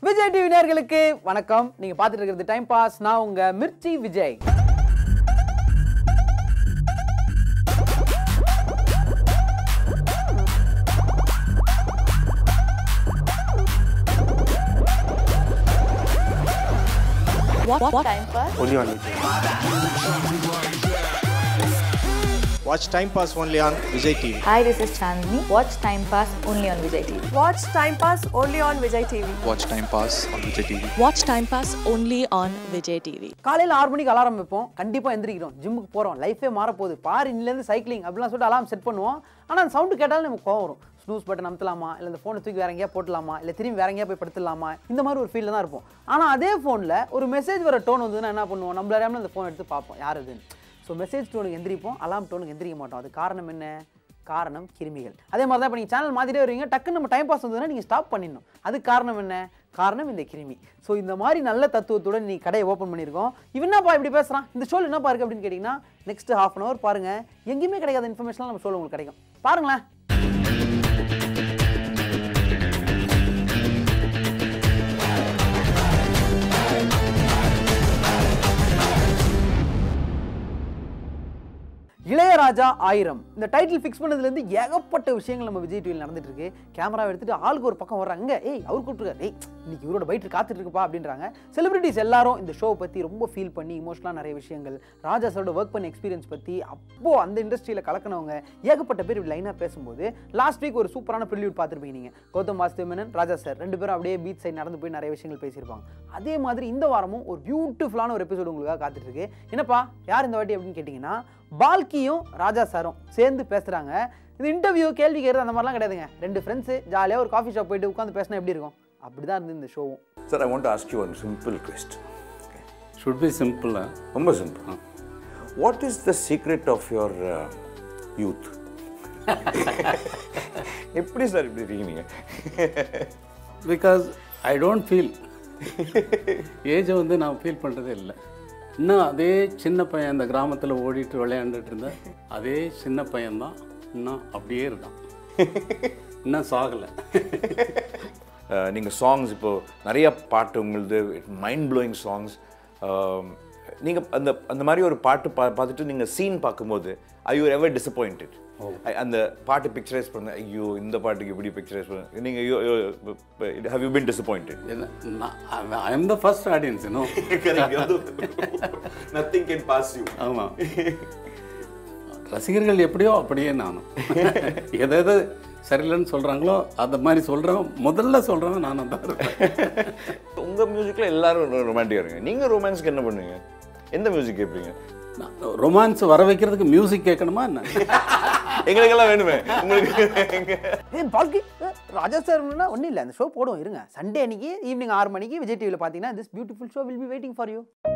Vijay TV நேயர்களுக்கு வணக்கம் நீங்க பார்த்துட்டு இருக்கிறது டைம் பாஸ் நான் உங்க Mirchi Vijay What, what time pass? Only on Vijay. Watch Time Pass only on Vijay TV. Hi, this is Chandni. Watch Time Pass only on Vijay TV. Watch Time Pass only on Vijay TV. Watch Time Pass on Vijay TV. Watch Time Pass only on Vijay TV. காலையில் ஆறு மணிக்கு alarm வைப்போம் கண்டிப்பாக எந்திரிக்கிறோம் ஜிம்முக்கு போகிறோம் லைஃபே மாறப்போகுது பாரு இன்னிலேருந்து சைக்கிளிங் அப்படிலாம் சொல்லிட்டு அலாரம் செட் பண்ணுவோம் ஆனால் அந்த சவுண்டு கேட்டாலும் நமக்கு கோவம் வரும் ஸ்னூஸ் பட்டன் அமுத்தலாமா இல்லை இந்த ஃபோனை தூக்கி வேற எங்கேயா போட்டலாமா இல்லை திரும்பி வேற எங்கேயா போய் படுத்துடலாமா இந்த மாதிரி ஒரு ஃபீலில் தான் இருப்போம் ஆனால் அதே ஃபோனில் ஒரு மெசேஜ் வர டோன் வந்ததுன்னா என்ன பண்ணுவோம் நம்மள அறியாமல் அந்த ஃபோன் எடுத்து பார்ப்போம் யார் அதுன்னு ஸோ மெசேஜ் டோனுக்கு எந்திரிப்போம் அலாம் டோனுக்கு எந்திரிக்க மாட்டோம் அது காரணம் என்ன காரணம் கிருமிகள் அதே மாதிரி தான் இப்போ நீங்கள் சேனல் மாற்றிட்டே வருவீங்க டக்குன்னு நம்ம டைம் பாஸ் வந்ததுன்னா நீங்கள் ஸ்டாப் பண்ணிடணும் அது காரணம் என்ன காரணம் இந்த கிருமி ஸோ இந்த மாதிரி நல்ல தத்துவத்துடன் நீ கடையை ஓப்பன் பண்ணியிருக்கோம் இவன் என்னப்பா இப்படி பேசுகிறான் இந்த ஷோல் என்னப்பா இருக்கு அப்படின்னு கேட்டிங்கன்னா நெக்ஸ்ட் ஹாஃப் அன் ஹவர் பாருங்கள் எங்கேயுமே கிடைக்காத இன்ஃபர்மேஷன்லாம் நம்ம ஷோவில் உங்களுக்கு கிடைக்கும் பாருங்களேன் இளையராஜா ஆயிரம் இந்த டைட்டில் ஃபிக்ஸ் பண்ணதுலேருந்து ஏகப்பட்ட விஷயங்கள் நம்ம விஜய் டிவியில் நடந்துட்டு இருக்கு கேமரா எடுத்துட்டு ஆளுக்கு ஒரு பக்கம் வர்றாங்க ஏய் அவர் கூப்பிட்டுருக்காரு ஏய் இன்னைக்கு இவரோட பைட்டு காத்துட்டு இருக்குப்பா அப்படின்றாங்க செலிபிரிட்டிஸ் எல்லாரும் இந்த ஷோவை பற்றி ரொம்ப ஃபீல் பண்ணி இமோஷனலாக நிறைய விஷயங்கள் ராஜா சாரோட ஒர்க் பண்ண எக்ஸ்பீரியன்ஸ் பற்றி அப்போ அந்த இண்டஸ்ட்ரியில் கலக்கினவங்க ஏகப்பட்ட பேர் இப்படி லைனாக பேசும்போது லாஸ்ட் வீக் ஒரு சூப்பரான ப்ரில்யூட் பார்த்துருப்பீங்க நீங்கள் கௌதம் வாசுதேவ் மேனன் ராஜா சார் ரெண்டு பேரும் அப்படியே பீச் சைடு நடந்து போய் நிறைய விஷயங்கள் பேசியிருப்பாங்க அதே மாதிரி இந்த வாரமும் ஒரு பியூட்டிஃபுல்லான ஒரு எபிசோடு உங்களுக்காக காத்துட்டு இருக்கு என்னப்பா யார் இந்த வாட்டி அப்படின்னு கேட்டிங்கன்னா பால்கியும் ராஜா சாரும் சேர்ந்து பேசுகிறாங்க இது இன்டர்வியூ கேள்வி கேட்குறது அந்த மாதிரிலாம் கிடையாதுங்க ரெண்டு ஃப்ரெண்ட்ஸு ஜாலியாக ஒரு காஃபி ஷாப் போயிட்டு உட்காந்து பேசினா எப்படி இருக்கும் அப்படி தான் இருந்து இந்த ஷோவும் Sir, I want to ask you one simple question. should be simple. huh? ரொம்ப simple. What is the secret of your uh, youth? எப்படி சார் இப்படி இருக்கீங்க Because I don't feel ஏஜை வந்து நான் ஃபீல் பண்ணுறதே இல்லை இன்னும் அதே சின்ன பையன் அந்த கிராமத்தில் ஓடிட்டு விளையாண்டுட்டு இருந்த அதே சின்ன பையன்தான் இன்னும் அப்படியே இருக்கான் இன்னும் சாகலை நீங்கள் சாங்ஸ் இப்போ நிறைய பாட்டு உங்களுது மைண்ட் ப்ளோயிங் சாங்ஸ் நீங்கள் அந்த அந்த மாதிரி ஒரு பாட்டு பா பார்த்துட்டு நீங்கள் சீன் பார்க்கும்போது ஐ யூ எவர் டிசப்பாயிண்டட் அந்த பாட்டு பிக்சரைஸ் பண்ண ஐயோ இந்த பாட்டுக்கு இப்படி பிக்சரைஸ் பண்ண நீங்கள் how you been disappointed I am the first audience இன்னும் நத்திங் கேன் பாஸ் யூ ஆமாம் ரசிகர்கள் எப்படியோ அப்படியே நானும் எதை எது சரியில்லைன்னு சொல்கிறாங்களோ அந்த மாதிரி சொல்கிறவன் முதல்ல சொல்கிறவன் நானும் தான் இருப்பேன் உங்க மியூசிக்ல எல்லாரும் ரொமான்டிக்கா இருங்க நீங்க ரொமான்ஸ்க்கு என்ன பண்ணுவீங்க எந்த மியூசிக் கேட்பீங்க ரொமான்ஸ் வர வைக்கிறதுக்கு மியூசிக் கேட்கணுமா என்ன எங்களுக்கெல்லாம் வேணுமே உங்களுக்கு ஏ பால்கி ஏ, ராஜா சார்னா ஒன்றும் இல்லை அந்த ஷோ போடுவோம் இருங்க சண்டே அன்னைக்கு ஈவினிங் ஆறு மணிக்கு விஜய் டிவியில் பார்த்தீங்கன்னா this beautiful show will be waiting for you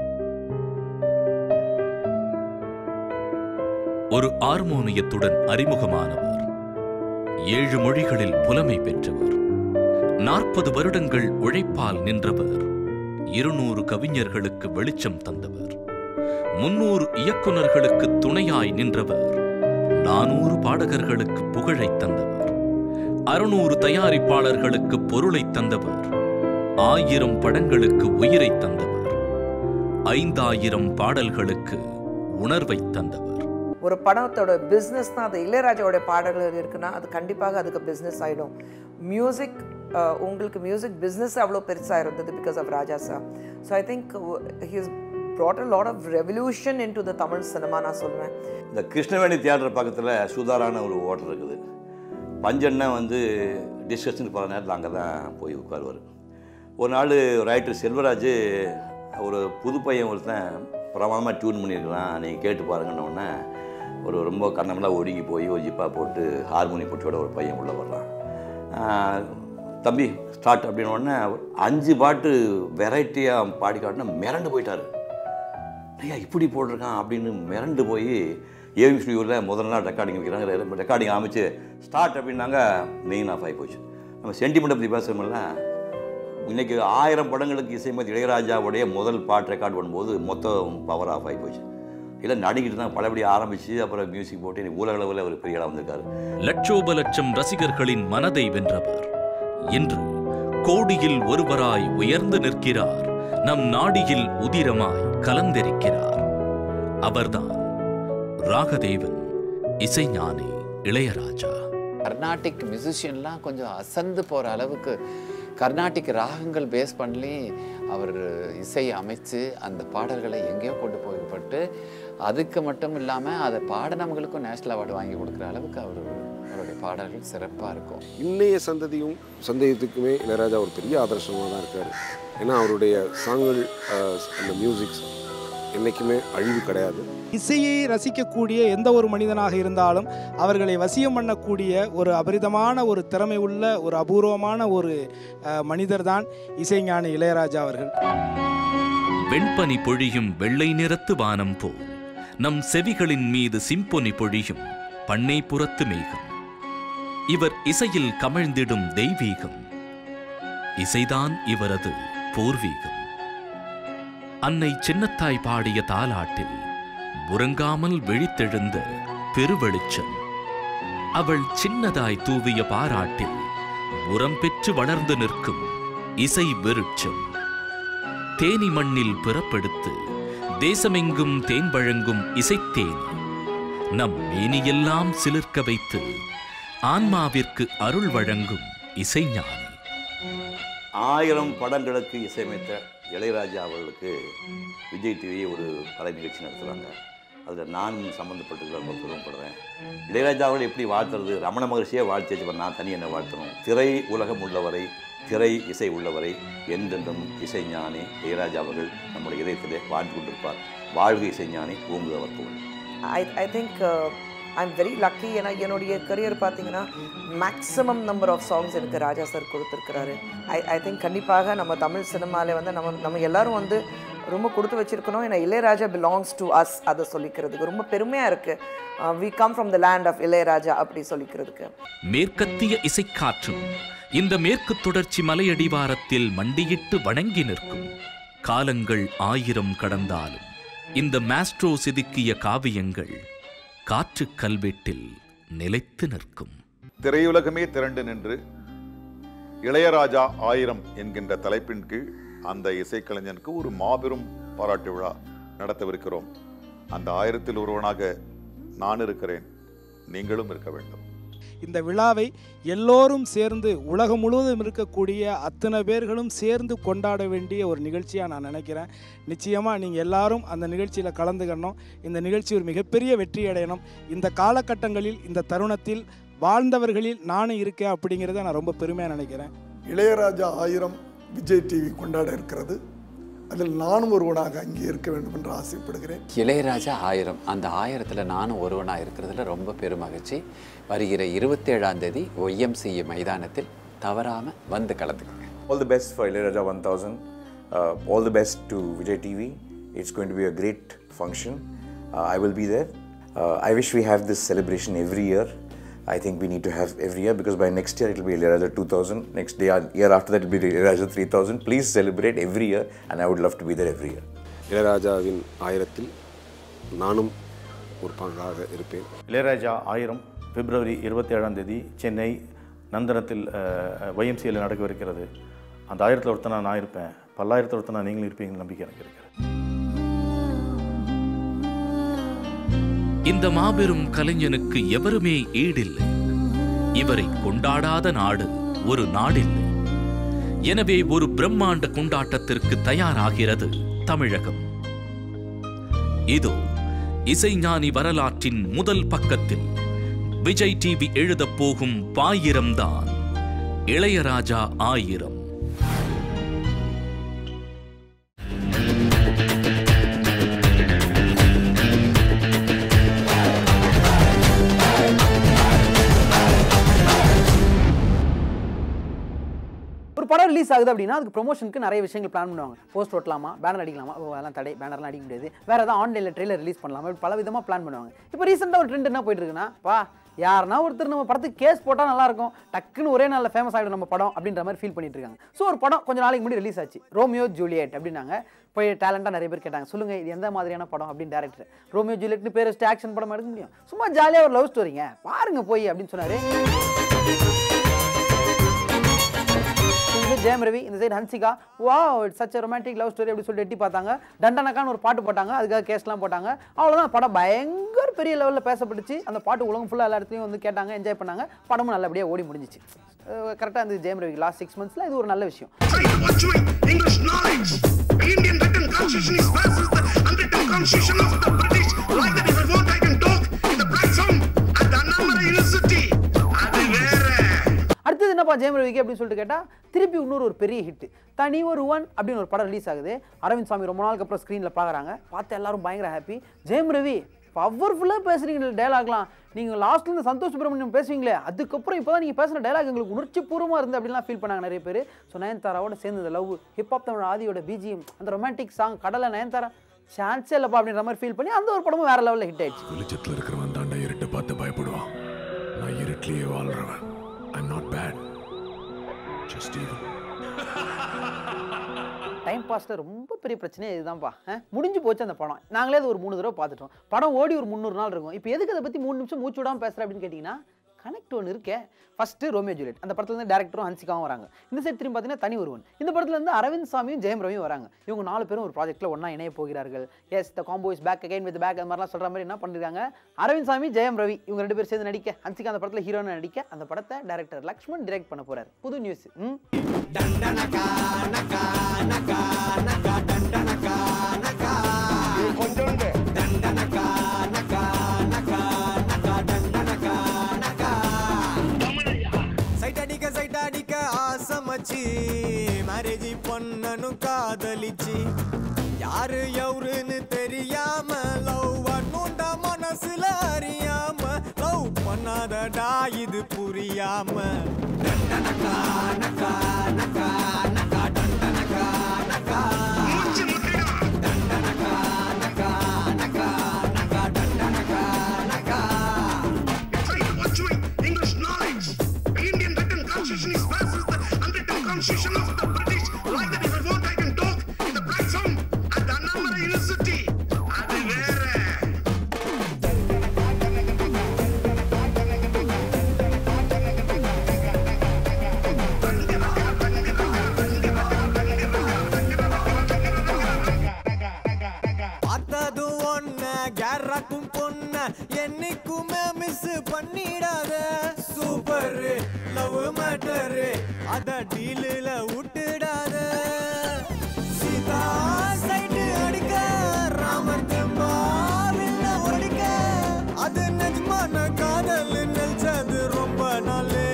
ஒரு ஆர்மோனியத்துடன் அறிமுகமானவர் ஏழு மொழிகளில் புலமை பெற்றவர் நாற்பது வருடங்கள் உழைப்பால் நின்றவர் இருநூறு கவிஞர்களுக்கு வெளிச்சம் தந்தவர் முன்னூறு இயக்குனர்களுக்கு துணையாய் நின்றவர் நானூறு பாடகர்களுக்கு புகழைத் தந்தவர் அறுநூறு தயாரிப்பாளர்களுக்கு பொருளைத் தந்தவர் ஆயிரம் படங்களுக்கு உயிரைத் தந்தவர் ஐந்தாயிரம் பாடல்களுக்கு உணர்வைத் தந்தவர் ஒரு படத்தோட பிஸ்னஸ் தான் அது இளையராஜாவோட பாடல்கள் இருக்குன்னா அது கண்டிப்பாக அதுக்கு பிஸ்னஸ் ஆகிடும் மியூசிக் உங்களுக்கு மியூசிக் பிஸ்னஸ் அவ்வளோ பெருசாக இருந்தது because of Raja sir so I think he's brought a lot of revolution into the Tamil cinema நான் சொல்லுவேன் இந்த கிருஷ்ணவேணி தியேட்டர் பக்கத்தில் சுதாரான ஒரு ஹோட்டல் இருக்குது பஞ்சண்ணன் வந்து டிஸ்கஷன் போகிற நேரத்தில் அங்கே தான் போய் உட்காருவார் ஒரு நாள் ரைட்டர் செல்வராஜ் ஒரு புது பையன் ஒருத்தன் பிரமாதமாக டியூன் பண்ணியிருக்கிறான் நீங்கள் கேட்டு பாருங்கன்னொடனே ஒரு ரொம்ப கண்ணமெல்லாம் ஒடுங்கி போய் ஒரு ஜிப்பா போட்டு ஹார்மோனி போட்டியோட ஒரு பையன் உள்ளே வர்றான் ஆஹ், தம்பி ஸ்டார்ட் அப்படின்ன உடனே அஞ்சு பாட்டு வெரைட்டியாக பாடி காட்டினா மிரண்டு போயிட்டார் ஐயா இப்படி போட்டிருக்கான் அப்படின்னு மிரண்டு போய் ஏவி ஸ்டுடியோவில் முதல் நாள் ரெக்கார்டிங் வைக்கிறாங்க ரெக்கார்டிங் அமைச்சு ஸ்டார்ட் அப்படின்னாங்க மெயின் ஆஃப் ஆகி போச்சு நம்ம சென்டிமெண்ட் பற்றி பேசுகிறோம்ல இன்னைக்கு ஆயிரம் படங்களுக்கு இசைமதி இளையராஜாவுடைய முதல் பாட்டு ரெக்கார்ட் பண்ணும்போது மொத்தம் பவர் ஆஃப் ஆகி போச்சு இல்லை நடிக்கிட்டு தான் பலபடி ஆரம்பித்து அப்புறம் மியூசிக் போட்டு இன்னைக்கு உலக அளவில் ஒரு பெரிய இடம் வந்திருக்காரு லட்சோப லட்சம் ரசிகர்களின் மனதை வென்றவர் இன்று கோடியில் ஒருவராய் உயர்ந்து நிற்கிறார் நம் நாடியில் உதிரமாய் கலந்திருக்கிறார் அவர்தான் ராகதேவன் இசைஞானி இளையராஜா கர்நாடிக் மியூசிஷியன்லாம் கொஞ்சம் அசந்து போகிற அளவுக்கு கர்நாடிக் ராகங்கள் பேஸ் பண்ணி அவர் இசையை அமைச்சு அந்த பாடல்களை எங்கேயோ கொண்டு போய்பட்டு அதுக்கு மட்டும் இல்லாமல் அதை பாடினவங்களுக்கும் நேஷ்னல் அவார்டு வாங்கி கொடுக்குற அளவுக்கு அவர் அவருடைய பாடல்கள் சிறப்பாக இருக்கும் இன்னைய சந்ததியும் சந்தேகத்துக்குமே இளையராஜா ஒரு பெரிய ஆதர்சமாக தான் இருக்கார் ஏன்னா அவருடைய சாங்குகள் அஹ், அந்த மியூசிக்ஸ் என்றைக்குமே அழிவு கிடையாது இசையை ரசிக்கக்கூடிய எந்த ஒரு மனிதனாக இருந்தாலும் அவர்களை வசியம் பண்ணக்கூடிய ஒரு அபரிதமான ஒரு திறமை உள்ள ஒரு அபூர்வமான ஒரு மனிதர் தான் இசைஞானி இளையராஜா அவர்கள் வெண்பனி பொழியும் வெள்ளை நிறத்து வானம் போல் நம் செவிகளின் மீது சிம்பொனி பொழியும் பண்ணை புறத்து மேகம் இவர் இசையில் கமழ்ந்திடும் தெய்வீகம் இசைதான் இவரது பூர்வீகம் அன்னை சின்னத்தாய் பாடிய தாலாட்டில் உறங்காமல் விழித்தெழுந்த பெருவெளிச்சம் அவள் சின்னதாய் தூவிய பாராட்டில் உரம் பெற்று வளர்ந்து நிற்கும் இசை விருட்சம் தேனி மண்ணில் பிறப்பெடுத்து தேசமெங்கும் தேன் வழங்கும் இசைத்தேனி நம் மேனியெல்லாம் சிலிர்க்க வைத்து ஆன்மாவிற்கு அருள் வழங்கும் இசைஞானி ஆயிரம் படங்களுக்கு இசையமைத்த இளையராஜா அவர்களுக்கு விஜய் டிவி ஒரு கலை நிகழ்ச்சி நடத்துகிறாங்க அதில் நான் சம்மந்தப்பட்டு ரொம்ப பெருமைப்படுறேன் இளையராஜா அவர்கள் எப்படி வாழ்த்துறது ரமண மகர்ஷியே வாழ்த்து நான் தனி என்ன வாழ்த்தணும் திரை உலகம் உள்ளவரை திரை இசை உள்ளவரை என்றென்றும் இசைஞானி இளையராஜா அவர்கள் நம்முடைய இதயத்திலே வாழ்ந்து கொண்டிருப்பார் வாழ்க இசைஞானி ஓங்குதவர் புகழ் I I think I'm very lucky ஏன்னா என்னுடைய கரியர் பார்த்தீங்கன்னா மேக்ஸிமம் நம்பர் ஆஃப் சாங்ஸ் எனக்கு ராஜா சார் கொடுத்துருக்கிறாரு ஐ ஐ திங்க் கண்டிப்பாக நம்ம தமிழ் சினிமாவில் வந்து நம்ம நம்ம எல்லாரும் வந்து ரொம்ப கொடுத்து வச்சிருக்கணும் ஏன்னா இளையராஜா பிலாங்ஸ் டு அஸ் அதை சொல்லிக்கிறதுக்கு ரொம்ப பெருமையாக இருக்குது we come from the land of Ilaiyaraaja அப்படி சொல்லிக்கிறதுக்கு மேற்கத்திய இசைக்காற்றும் இந்த மேற்கு தொடர்ச்சி மலையடிவாரத்தில் மண்டியிட்டு வணங்கி நிற்கும் காலங்கள் ஆயிரம் கடந்தாலும் இந்த மாஸ்ட்ரோ செதுக்கிய காவியங்கள் காற்று கல்வெட்டில் நிலைத்து நிற்கும் திரையுலகமே திரண்டு நின்று இளையராஜா ஆயிரம் என்கின்ற தலைப்பின் கீழ் அந்த இசைக்கலைஞனுக்கு ஒரு மாபெரும் பாராட்டு விழா நடத்தவிருக்கிறோம் அந்த ஆயிரத்தில் ஒருவனாக நான் இருக்கிறேன் நீங்களும் இருக்க வேண்டும் இந்த விழாவை எல்லோரும் சேர்ந்து உலகம் முழுவதும் இருக்கக்கூடிய அத்தனை பேர்களும் சேர்ந்து கொண்டாட வேண்டிய ஒரு நிகழ்ச்சியாக நான் நினைக்கிறேன் நிச்சயமாக நீங்கள் எல்லாரும் அந்த நிகழ்ச்சியில் கலந்துக்கணும் இந்த நிகழ்ச்சி ஒரு மிகப்பெரிய வெற்றி அடையணும் இந்த காலகட்டங்களில் இந்த தருணத்தில் வாழ்ந்தவர்களில் நானும் இருக்கேன் அப்படிங்கிறத நான் ரொம்ப பெருமையாக நினைக்கிறேன் இளையராஜா ஆயிரம் விஜய் டிவி கொண்டாட இருக்கிறது அதில் நானும் ஒருவனாக அங்கே இருக்க வேண்டும் என்று ஆசைப்படுகிறேன் இளையராஜா ஆயிரம் அந்த ஆயிரத்தில் நானும் ஒருவனாக இருக்கிறதுல ரொம்ப பெருமகிழ்ச்சி வருகிற இருபத்தேழாம் தேதி ஒய்எம்சிஏ மைதானத்தில் தவறாமல் வந்து கலந்துக்குங்க All the best for Ilayaraja 1000. Uh, all the best to Vijay TV. It's going to be a great function. Uh, I will be there. Uh, I wish we have this celebration every year. I think we need to have every year because by next year it will be Ilayaraja 2000. Next year, year after that it will be Ilayaraja 3000. Please celebrate every year, and I would love to be there every year. இளையராஜாவின் ஆயிரத்தில் நானும் ஒரு பங்காக இருப்பேன் இளையராஜா ஆயிரம் பிப்ரவரி இருபத்தேழாம் தேதி சென்னை நந்தனத்தில் ஒய்எம்சியில் நடக்கவிருக்கிறது அந்த ஆயிரத்தில் ஒருத்தனா நான் இருப்பேன் பல்லாயிரத்தில் ஒருத்தனா நீங்களும் இருப்பீங்கன்னு நம்பிக்கை எனக்கு இருக்கு இந்த மாபெரும் கலைஞனுக்கு எவருமே ஈடில்லை இவரை கொண்டாடாத நாடு ஒரு நாடில்லை எனவே ஒரு பிரம்மாண்ட கொண்டாட்டத்திற்கு தயாராகிறது தமிழகம் இதோ இசைஞானி வரலாற்றின் முதல் பக்கத்தில் விஜய் டிவி எழுதப் போகும் பாயிரம்தான் இளையராஜா ஆயிரம் ஒரு படம் ரிலீஸ் ஆகுது அப்படின்னா அதுக்கு ப்ரொமோஷனுக்கு நிறைய விஷயங்கள் பிளான் பண்ணுவாங்க போஸ்ட் ஓட்டலாமா பேனர் அடிக்கலாமா ஓ அதெல்லாம் தடை பேனர்லாம் அடிக்க முடியாது வேறு ஏதாவது ஆன்லைனில் ட்ரெயிலர் ரிலீஸ் பண்ணலாமா இப்படி பல விதமாக பிளான் பண்ணுவாங்க இப்போ ரீசெண்டாக ஒரு ட்ரெண்ட் என்ன போயிட்டு இருக்குன்னா பா யாருன்னா ஒருத்தர் நம்ம படத்துக்கு கேஸ் போட்டால் நல்லா இருக்கும் டக்குன்னு ஒரே நாளில் ஃபேமஸ் ஆகிடும் நம்ம படம் அப்படின்ற மாதிரி ஃபீல் பண்ணிட்டு இருக்காங்க ஸோ ஒரு படம் கொஞ்சம் நாளைக்கு முன்னாடி ரிலீஸ் ஆச்சு ரோமியோ ஜூலியட் அப்படின்னாங்க போய் டேலண்டாக நிறைய பேர் கேட்டாங்க சொல்லுங்கள் இது எந்த மாதிரியான படம் அப்படின்னு டேரக்டர் ரோமியோ ஜூலியட்னு பேர் வச்சுட்டு ஆக்ஷன் படம் எடுக்க முடியும் சும்மா ஜாலியாக ஒரு லவ் ஸ்டோரிங்க பாருங்க போய் அப்படின்னு சொன்னார் இந்த சைடு ஜெயம் ரவி இந்த சைடு ஹன்சிகா வா it's such romantic love story அப்படி சொல்லிட்டு எட்டி பார்த்தாங்க டண்டனக்கான்னு ஒரு பாட்டு போட்டாங்க அதுக்காக கேஸ்லாம் போட்டாங்க அவ்வளோதான் படம் பயங்கர பெரிய லெவலில் பேசப்பட்டுச்சு அந்த பாட்டு உலகம் ஃபுல்லாக எல்லா இடத்துலையும் வந்து கேட்டாங்க என்ஜாய் பண்ணாங்க படமும் நல்லபடியாக ஓடி முடிஞ்சிச்சு கரெக்டாக இருந்தது ஜெயம் ரவி லாஸ்ட் சிக்ஸ் மந்த்ஸில் இது ஒரு நல்ல விஷயம் English knowledge. Indian written constitution is versus the unwritten constitution of the British. Like that, if I want, I can talk in the platform at the Annamala University. அது வேற அடுத்தது என்னப்பா ஜெயம் ரவிக்கு அப்படின்னு சொல்லிட்டு கேட்டால் திருப்பி இன்னொரு ஒரு பெரிய ஹிட் தனி ஒரு ஒன் அப்படின்னு ஒரு படம் ரிலீஸ் ஆகுது அரவிந்த் சாமி ரொம்ப நாளுக்கு அப்புறம் ஸ்க்ரீனில் பார்க்குறாங்க பார்த்து எல்லாரும் பயங்கர ஹாப்பி ஜெயம் ரவி பவர்ஃபுல்லாக பேசுகிறீங்க டைலாக்லாம் நீங்கள் லாஸ்ட்ல இருந்து சந்தோஷ் சுப்ரமணியம் பேசுவீங்களே அதுக்கப்புறம் இப்போ தான் நீங்கள் பேசுகிற டைலாக் எங்களுக்கு உணர்ச்சி பூர்வமாக இருந்து அப்படின்லாம் ஃபீல் பண்ணாங்க நிறைய பேர் ஸோ நயன்தாராவோட சேர்ந்து இந்த லவ் ஹிப்ஹாப் தமிழ் ஆதியோட பிஜிஎம் அந்த ரொமான்டிக் சாங் கடலை நயன்தாரா சான்ஸே இல்லைப்பா அப்படின்ற மாதிரி ஃபீல் பண்ணி அந்த ஒரு படமும் வேற லெவலில் ஹிட் ஆயிடுச்சு வெளிச்சத்தில் இருக்கிறவன் தாண்டா இருட்டை பார்த்து பயப்படுவான் நான் இருட்டிலேயே வாழ்றவன் I'm not bad just even time பாஸ்ல ரொம்ப பெரிய பிரச்சனையே இதுதான்ப்பா அஹ், முடிஞ்சு போச்சு அந்த படம் நாங்களே அது ஒரு மூணு தடவை பார்த்துட்டோம் படம் ஓடி ஒரு முந்நூறு நாள் இருக்கும் இப்போ எதுக்கு அதை பற்றி மூணு நிமிஷம் மூச்சு விடாமல் பேசுகிற அப்படின்னு கேட்டிங்கன்னா கனெக்ட் ஒன்று இருக்கே ஃபஸ்ட்டு ரோமியோ ஜூலியட் அந்த படத்துல இருந்து டேரக்டரும் ஹன்சிகாவும் வராங்க இந்த சைடு திரும்பி பார்த்தீங்கன்னா தனி ஒருவன் இந்த படத்துல இருந்து அரவிந்த் சாமியும் ஜெயம் ரவியும் வராங்க இவங்க நாலு பேரும் ஒரு ப்ராஜெக்ட்டில் ஒன்றா இணைய போகிறார்கள் yes the combo is back again with back அந்த மாதிரிலாம் சொல்கிற மாதிரி என்ன பண்ணிருக்காங்க அரவிந்த் சாமி ஜெயம் ரவி இவங்க ரெண்டு பேரும் சேர்ந்து நடிக்க ஹன்சிகா அந்த படத்தில் ஹீரோன்னு நடிக்க அந்த படத்தை டேரக்டர் லக்ஷ்மண் டிரெக்ட் பண்ண போறாரு புது நியூஸ் ம் சைட் அடிக்க சைட் அடிக்க ஆசமச்சி மேரேஜ் பொண்ணனு காதலிச்சு யாரு எவருன்னு தெரியாம லவ் பண்ணுண்ட மனசுல அறியாம லவ் பண்ணாதடா இது புரியாம டண்டனக்கா நக்கா நக்கா நக்கா டண்டனக்கா நக்கா டண்டனக்கா நக்கா நக்கா நக்கா டண்டனக்கா நக்கா English knowledge. Indian written constitution is versus the unwritten constitution of the British. Like that, if I want, I can talk in the platform at the Annamala University. அது வேற பார்த்தது ஒன்ன கேரக்கும் பொண்ண என்னைக்குமே மிஸ் பண்ணிடாத சூப்பர் லவ் மேட்டர் அத டீலில் விட்டுடாத Sita side அடிக்க ராமர் தெம்பாவில் ஒடிக்க அது நிஜமான காதல் நினைச்சது ரொம்ப நாளே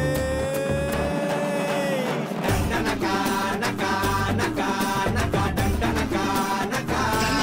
நக்கா நக்கா நக்கா நக்கா டண்டனக்கா நக்கா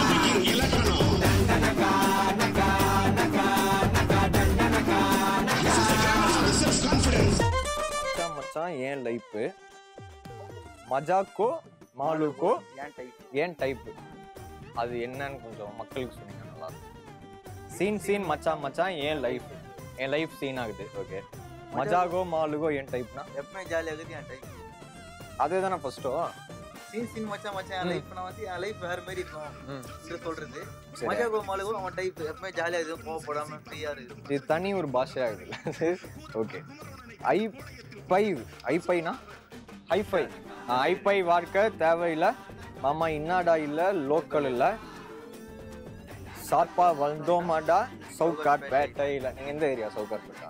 மச்சான் மச்சான் ஏன் லைஃப்பு மஜாக்கோ மாலுக்கோ ஏன் டைப் ஏன் டைப்பு அது என்னன்னு கொஞ்சம் மக்களுக்கு சொன்னீங்க நல்லா இருக்கும். சீன் சீன் மச்சான் மச்சான் ஏன் லைஃப் என் லைஃப் சீன் ஆகுது ஓகே மஜாகோ மாலுகோ ஏன் டைப்னா எப்பவுமே ஜாலியாக இருக்குது என் டைப் அதே தானே ஃபர்ஸ்ட்டோ சீன் சீன் மச்சான் மச்சான் என் லைஃப் நான் வந்து என் லைஃப் வேற மாதிரி இருக்கும் இது சொல்றது சரி. மஜா கோமாலுக்கும் அவன் டைப் எப்பவுமே ஜாலியாக இருக்கும் கோவப்படாம ஃப்ரீயாக இருக்குது இது தனி ஒரு பாஷை ஆகுதுல்ல ஓகே ஐ பை ஐ பைனா ஹைஃபை ஐபை வார்க்க தேவையில்லை மாமா இன்னாடா இல்லை லோக்கல் இல்லை சார்பா வந்தோமாடா சவுகாட் பேட்டையில் நீங்கள் எந்த ஏரியா சவுகாட் பேட்டா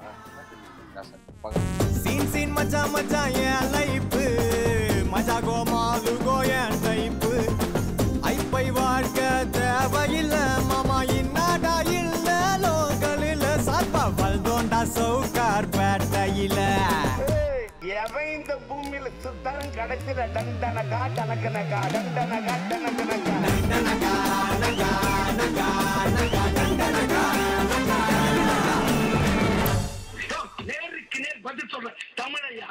சீன் சீன் மச்சான் மச்சான் என் லைஃப் மஜா கோ மாலு கோ என் டைப் ஐப்பை வாழ்க்க தேவையில்ல மாமா இன்னாடா இல்ல லோக்கல் இல்ல சாப்பா வல்தோண்டா சவுகார் பேட்டையில எவன் இந்த பூமியில சுத்தரம் கிடைச்சிட டண்டனகா டனக்கனகா டண்டனகா டனக்கனகா நேருக்கு நேர் பதில் சொல்ற தமிழையா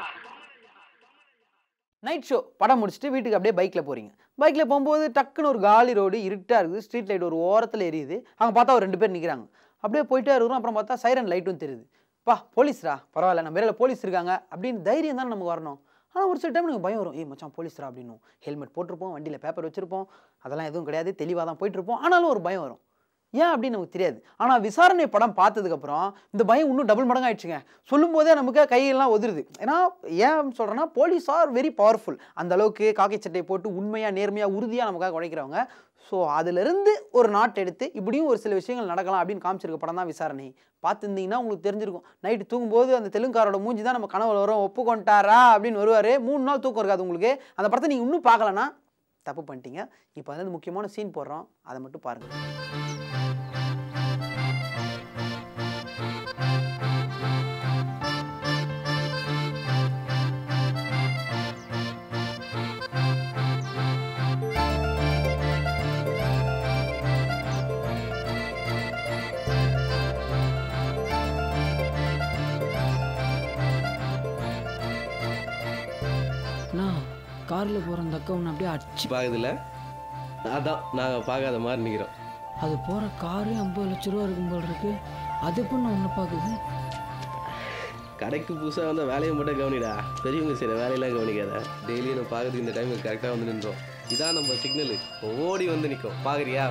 நைட் ஷோ படம் முடிச்சுட்டு வீட்டுக்கு அப்படியே பைக்கில் போகிறீங்க பைக்கில் போகும்போது டக்குன்னு ஒரு காலி ரோடு இருட்டாக இருக்குது ஸ்ட்ரீட் லைட் ஒரு ஓரத்தில் எரியுது அங்கே பார்த்தா ஒரு ரெண்டு பேர் நிற்கிறாங்க அப்படியே போயிட்டே இருக்கிறோம் அப்புறம் பார்த்தா சைரன் லைட்டும் தெரியுது பா போலீஸ்ரா பரவாயில்ல நம்ம வேலையில் போலீஸ் இருக்காங்க அப்படின்னு தைரியம் தான் நமக்கு வரணும் ஆனால் ஒரு சில டைம் எனக்கு பயம் வரும் ஏய் மச்சான் போலீஸ்ரா அப்படின்னும் ஹெல்மெட் போட்டிருப்போம் வண்டியில் பேப்பர் வச்சுருப்போம் அதெல்லாம் எதுவும் கிடையாது தெளிவாக தான் போயிட்டுருப்போம் ஆனாலும் ஒரு பயம் வரும் ஏன் அப்படின்னு நமக்கு தெரியாது ஆனால் விசாரணை படம் பார்த்ததுக்கப்புறம் இந்த பயம் இன்னும் டபுள் மடங்கு ஆயிடுச்சுங்க சொல்லும் போதே நமக்கு கையெல்லாம் உதிருது ஏன்னா ஏன் சொல்கிறேன்னா போலீஸ் ஆர் வெரி பவர்ஃபுல் அந்த அளவுக்கு காக்கை சட்டை போட்டு உண்மையாக நேர்மையாக உறுதியாக நமக்காக உழைக்கிறவங்க ஸோ அதிலிருந்து ஒரு நாட்டை எடுத்து இப்படியும் ஒரு சில விஷயங்கள் நடக்கலாம் அப்படின்னு காமிச்சிருக்க படம் தான் விசாரணை பார்த்துருந்தீங்கன்னா உங்களுக்கு தெரிஞ்சிருக்கும் நைட்டு தூங்கும்போது அந்த தெலுங்காரோட மூஞ்சி தான் நம்ம கனவுல வரும் ஒப்புக்கொண்டாரா அப்படின்னு வருவார் மூணு நாள் தூக்கம் இருக்காது உங்களுக்கு அந்த படத்தை நீங்கள் இன்னும் பார்க்கலன்னா தப்பு பண்ணிட்டீங்க இப்போ வந்து முக்கியமான சீன் போடுறோம் அதை மட்டும் பாருங்கள் அண்ணா காரில் போகிற அந்த அக்கா ஒன்று அப்படியே அடிச்சு பார்க்குதுல்ல அதான் நாங்கள் பார்க்காத மாதிரி நிற்கிறோம் அது போகிற காரே ஐம்பது லட்ச ரூபா இருக்கும் போல் இருக்கு அது எப்படி நான் ஒன்று பார்க்குது கடைக்கு புதுசாக வந்த வேலையை மட்டும் கவனிடா பெரியவங்க செய்கிற வேலையெல்லாம் கவனிக்காத டெய்லியும் நம்ம பார்க்கறதுக்கு இந்த டைமுக்கு கரெக்டாக வந்து நின்றோம் இதான் நம்ம சிக்னலு ஓடி வந்து நிற்கும் பார்க்குறியா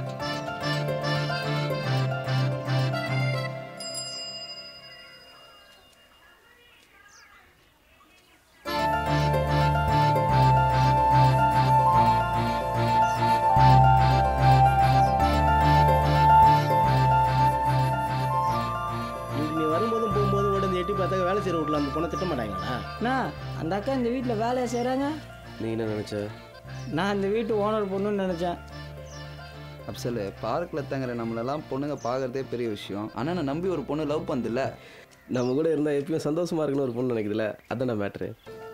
நீ வரும்போதும் போகும்போதும் உடனே எட்டி பார்த்தா வேலை செய்கிற வீட்டில் அந்த பொண்ணை திட்ட மாட்டாங்களா அண்ணா அந்த அக்கா இந்த வீட்டில் வேலையை செய்கிறாங்க நீ என்ன நினச்ச நான் இந்த வீட்டு ஓனர் பொண்ணுன்னு நினச்சேன் அப்சல் பார்க்கில் தங்குற நம்மளெல்லாம் பொண்ணுங்க பார்க்குறதே பெரிய விஷயம் ஆனால் நான் நம்பி ஒரு பொண்ணு லவ் பண்ணுதில்ல நம்ம கூட இருந்தால் எப்பயும் சந்தோஷமா இருக்குன்னு ஒரு பொண்ணு நினைக்குதுல அதான மேட்ரு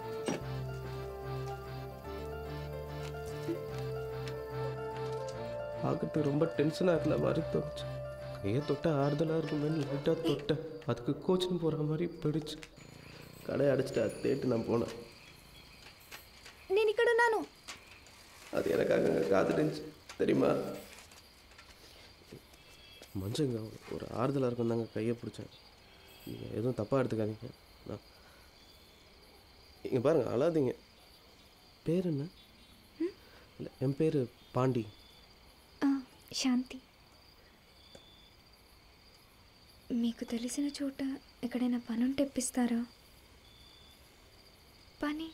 பார்க்கறதுக்கு ரொம்ப டென்ஷனாக இருந்த மாதிரி தோணுச்சு கையை தொட்ட ஆறுதலாக இருக்குமே லைட்டாக தொட்டேன் அதுக்கு கோச்சிங் போகிற மாதிரி போயிடுச்சு கடையை அடைச்சிட்டு அது தேட்டு நான் போனேன் నేను ఇక్కడ ఉన్నాను அது எனக்காக அங்கே காத்துட்டுச்சு தெரியுமா மஞ்சங்க ஒரு ஆறுதலாக இருக்கும் தாங்க கையை பிடிச்சேன் நீங்கள் எதுவும் தப்பாக எடுத்துக்காதீங்க நான் இங்கே பாருங்கள் அழாதீங்க பேர் என்ன இல்லை என் பேர் பாண்டி ఆ, శాంతి మీకు తెలిసిన చోట ఎక్కడైనా పని ఉంటే ఇప్పిస్తారా పని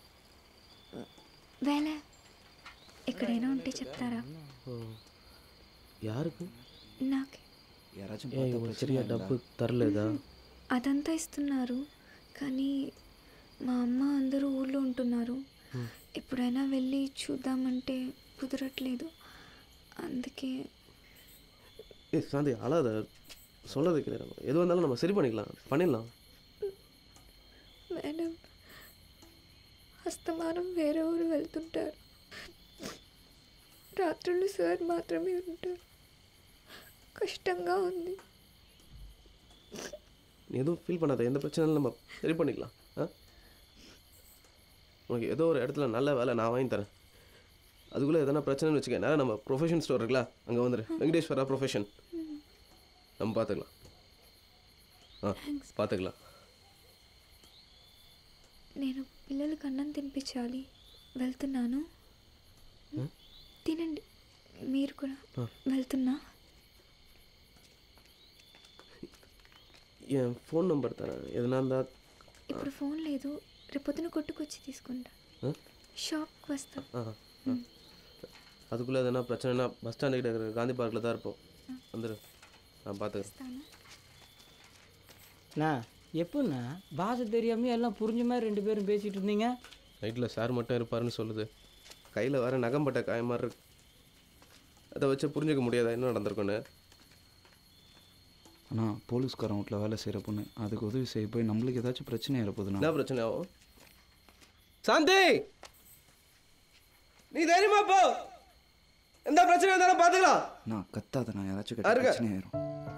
వేళ ఎక్కడైనా ఉంటే చెప్తారా ஓ யாருக்கு నాకు யாராச்சும் ஏன் இவங்க சரியா டப்பு தரలేదా అదంతా ఇస్తున్నారు కానీ మా అమ్మ అందరూ ఊళ్ళో ఉంటున్నారు ఎప్పుడైనా వెళ్ళి చూద్దామంటే కుదరట్లేదు అందుకే ஏ சாந்தி அழாத சொல்லது கிடையாது எது வந்தாலும் நம்ம சரி பண்ணிக்கலாம் பண்ணிடலாம் మేడం అస్తమానం వేరే ఊరు వెళ్తుంటారు రాత్రులు సార్ మాత్రమే ఉంటారు కష్టంగా ఉంది நீ எதுவும் ஃபீல் பண்ணாத எந்த பிரச்சனையும் நம்ம சரி பண்ணிக்கலாம் ஆ உனக்கு ஏதோ ஒரு இடத்துல நல்ல வேலை நான் வாங்கி தரேன் அதுக்குள்ளே எதனா பிரச்சனைன்னு வச்சுக்க நேரம் நம்ம ப்ரொஃபஷன் ஸ்டோர் இருக்குல்ல அங்கே வந்துடு வெங்கடேஸ்வரா ப்ரொஃபஷன் நம்ம பார்த்துக்கலாம் ஆ பார்த்துக்கலாம் నేను పిల్లలకు అన్నం తినిపించాలి వెళ్తున్నాను ம்? తినండి మీరు కూడా ఆ. వెళ్తున్నా என் ஃபோன் நம்பர் தரேன் எதனா இருந்தால் ఇప్పుడు ఫోన్ లేదు రేపొద్దున కొట్టుకొచ్చి తీసుకుంటా ஆ షాప్కి వస్తా ஆ ஆ. அதுக்குள்ளே எதனா பிரச்சனைனா பஸ் ஸ்டாண்டு கிட்ட இருக்கிற காந்தி பார்க்கில் தான் இருப்போம் வந்துடு நான் பார்த்துக்கிறேன் அண்ணா எப்போண்ணா பாஷை தெரியாமல் எல்லாம் புரிஞ்ச மாதிரி ரெண்டு பேரும் பேசிகிட்டு இருந்தீங்க நைட்டில் சார் மட்டும் இருப்பாருன்னு சொல்லுது கையில் வேற நகம்பட்ட காய மாதிரி இருக்கு அதை வச்சு புரிஞ்சுக்க முடியாதா என்ன நடந்திருக்குன்னு ஆனால் போலீஸ்காரன் வீட்டில் வேலை செய்கிற பொண்ணு அதுக்கு உதவி செய்ய போய் நம்மளுக்கு ஏதாச்சும் பிரச்சனை என்ன ஏற்படுதுண்ணா பிரச்சனை ஆகும் சாந்தி நீ தைரியமா போ எந்த பிரச்சனை இருந்தாலும் பார்த்துக்கலாம் நான் கத்தாத நான் யாராச்சும் யாருங்க? கேட்ட பிரச்சனை ஆயிரும்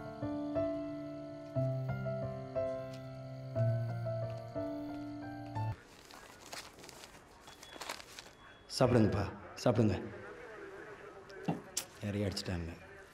சாப்பிடுங்கப்பா சாப்பிடுங்க யாரையும் அடிச்சிட்டாங்க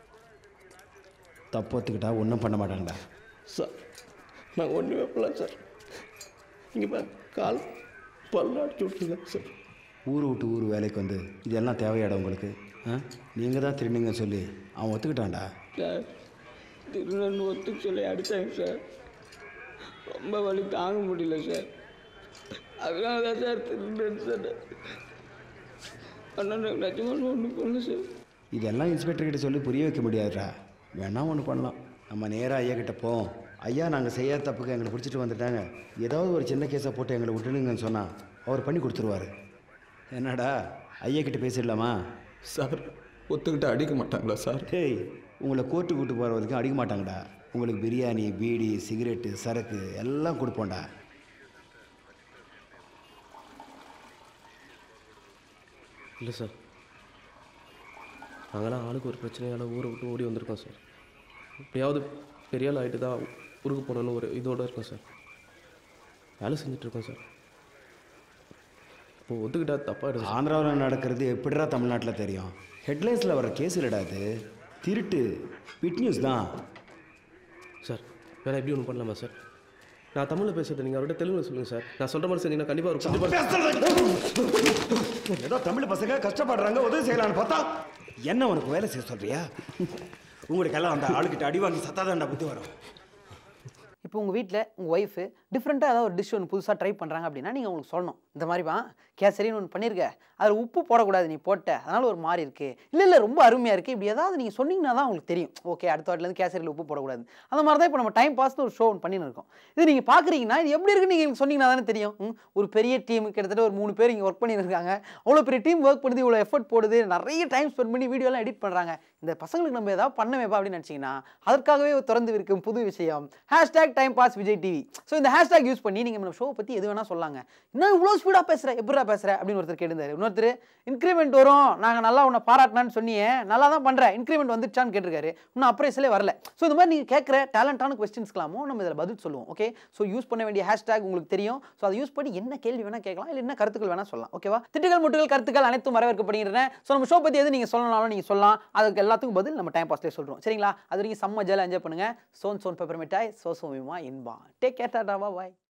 தப்பு ஒத்துக்கிட்டா ஒன்றும் பண்ண மாட்டாங்கடா சார் நான் ஒன்றுமே பண்ணல சார் இங்கே பாரு கால் பல்ல அடிச்சு விட்டுருங்க சார் ஊர் விட்டு ஊர் வேலைக்கு வந்து இதெல்லாம் தேவையாடா உங்களுக்கு ஆ நீங்கள் தான் திருடுங்கன்னு சொல்லி அவன் ஒத்துக்கிட்டான்டா சார் திருநன் ஒத்துக்கு சொல்லி அடித்தாங்க சார் ரொம்ப வலி தாங்க முடியல சார் அதனால தான் சார் திருநன் சொன்னேன் ஆனால் நிஜமான ஒன்றும் பண்ணல சார் இதெல்லாம் இன்ஸ்பெக்டர் கிட்ட சொல்லி புரிய வைக்க முடியாதுடா வேணா ஒன்று பண்ணலாம் நம்ம நேராக ஐயா கிட்ட போவோம் ஐயா நாங்கள் செய்யாத தப்புக்கு எங்களை பிடிச்சிட்டு வந்துட்டாங்க ஏதாவது ஒரு சின்ன கேஸை போட்டு எங்களை விட்டுடுங்கன்னு சொன்னால் அவர் பண்ணி கொடுத்துருவாரு என்னடா ஐயா கிட்ட பேசிடலாமா சார் ஒத்துக்கிட்டு அடிக்க மாட்டாங்களா சார் டேய் உங்களை கோர்ட்டு கூட்டு போகிற வரைக்கும் அடிக்க மாட்டாங்கடா உங்களுக்கு பிரியாணி பீடி சிகரெட்டு சரக்கு எல்லாம் கொடுப்போம்டா இல்லை சார் நாங்களாம் ஆளுக்கு ஒரு பிரச்சனையால் ஊரை விட்டு ஓடி வந்திருக்கோம் சார் எப்படியாவது பெரிய ஆள் ஆகிட்டு தான் ஊருக்கு போகணுன்னு ஒரு இதோடு இருக்கோம் சார் வேலை செஞ்சிட்ருக்கோம் சார் இப்போ ஒத்துக்கிட்டா தப்பாக எடுக்கும் ஆந்திராவில் நடக்கிறது எப்படிடா தமிழ்நாட்டில் தெரியும் ஹெட்லைன்ஸில் வர கேஸ் இல்லைடா அது திருட்டு பிட் நியூஸ் தான் சார் வேணா எப்படி ஒன்று பண்ணலாமா சார் நான் தமிழில் பேசுறது நீங்கள் அவர்கிட்ட தெலுங்குல சொல்லுங்கள் சார் நான் சொல்கிற மாதிரி செஞ்சீங்கன்னா கண்டிப்பாக ஒரு கண்டிப்பாக ஏதோ தமிழ் பசங்க கஷ்டப்படுறாங்க உதவி செய்யலாம்னு பார்த்தா என்ன உனக்கு வேலை செய்ய சொல்றியா உங்களுக்கெல்லாம் அந்த ஆளுக்கிட்ட அடி வாங்கி சத்தாதான்டா புத்தி வரும் இப்போ உங்கள் வீட்டில் உங்கள் ஒய்ஃபு டிஃப்ரெண்ட்டாக ஏதாவது ஒரு டிஷ் ஒன்று புதுசாக ட்ரை பண்ணுறாங்க அப்படின்னா நீங்கள் அவங்களுக்கு சொல்லணும் இந்த மாதிரிப்பா கேசரின்னு ஒன்று பண்ணியிருக்க அதில் உப்பு போடக்கூடாது நீ போட்ட அதனால் ஒரு மாதிரி இருக்குது இல்லை இல்லை ரொம்ப அருமையாக இருக்குது இப்படி ஏதாவது நீங்கள் சொன்னீங்கன்னா தான் உங்களுக்கு தெரியும் ஓகே அடுத்த வாட்டிலேருந்து கேசரியில் உப்பு போடக்கூடாது அந்த மாதிரி தான் இப்போ நம்ம டைம் பாஸ்னு ஒரு ஷோ ஒன்று பண்ணின்னு இருக்கோம் இது நீங்கள் பார்க்குறீங்கன்னா இது எப்படி இருக்குன்னு நீங்கள் எனக்கு சொன்னீங்கன்னா தானே தெரியும் ம், ஒரு பெரிய டீம் கிட்டத்தட்ட ஒரு மூணு பேர் இங்கே ஒர்க் பண்ணியிருக்காங்க அவ்வளோ பெரிய டீம் ஒர்க் பண்ணுது இவ்வளோ எஃபர்ட் போடுது நிறைய டைம் ஸ்பெண்ட் பண்ணி வீடியோலாம் எடிட் பண்ணுறாங்க இந்த பசங்களுக்கு நம்ம ஏதாவது பண்ணவேப்பா அப்படின்னு நினச்சிங்கன்னா அதற்காகவே திறந்து இருக்கும் புது விஷயம் hashtag time pass Vijay TV so இந்த ஹேஷ்டேக் யூஸ் பண்ணி நீங்கள் நம்ம ஷோ பற்றி எது வேணால் சொல்லாங்க இன்னும் இவ்வளோ ஸ்பீடாக பேசுகிற எப்படிடா பேசுகிற அப்படின்னு ஒருத்தர் கேட்டிருந்தாரு இன்னொருத்தர் இன்க்ரிமெண்ட் வரும் நாங்கள் நல்லா உன்னை பாராட்டினான்னு சொன்னியே நல்லா தான் பண்ணுறேன் இன்க்ரிமெண்ட் வந்துச்சான்னு கேட்டிருக்காரு இன்னும் அப்ரைஸலே வரல ஸோ இந்த மாதிரி நீங்கள் கேட்குற டேலண்டான கொஸ்டின்ஸ்க்கலாமோ நம்ம இதில் பதில் சொல்லுவோம் ஓகே ஸோ யூஸ் பண்ண வேண்டிய ஹேஷ்டேக் உங்களுக்கு தெரியும் ஸோ அதை யூஸ் பண்ணி என்ன கேள்வி வேணால் கேட்கலாம் இல்லை என்ன கருத்துக்கள் வேணால் சொல்லலாம் ஓகேவா திட்டுகள் முட்டுகள் கருத்துக்கள் அனைத்தும் வரவேற்கப்படுகின்றன ஸோ நம்ம ஷோ பற்றி எது நீங்கள் சொல்லணும்னாலும் நீங்கள் சொல்லலாம் அதுக்கு எல்லாத்துக்கும் பதில் நம்ம டைம் பாஸ்லேயே சொல்கிறோம் சரிங்களா அது வரைக்கும் செம்ம ஜாலியாக என்ஜாய் பண்ணுங்கள் சோன் சோன் பெப்பர் மிட்டாய் சோ சோமிமா இன்பா டேக் கேர் டாடா பாய்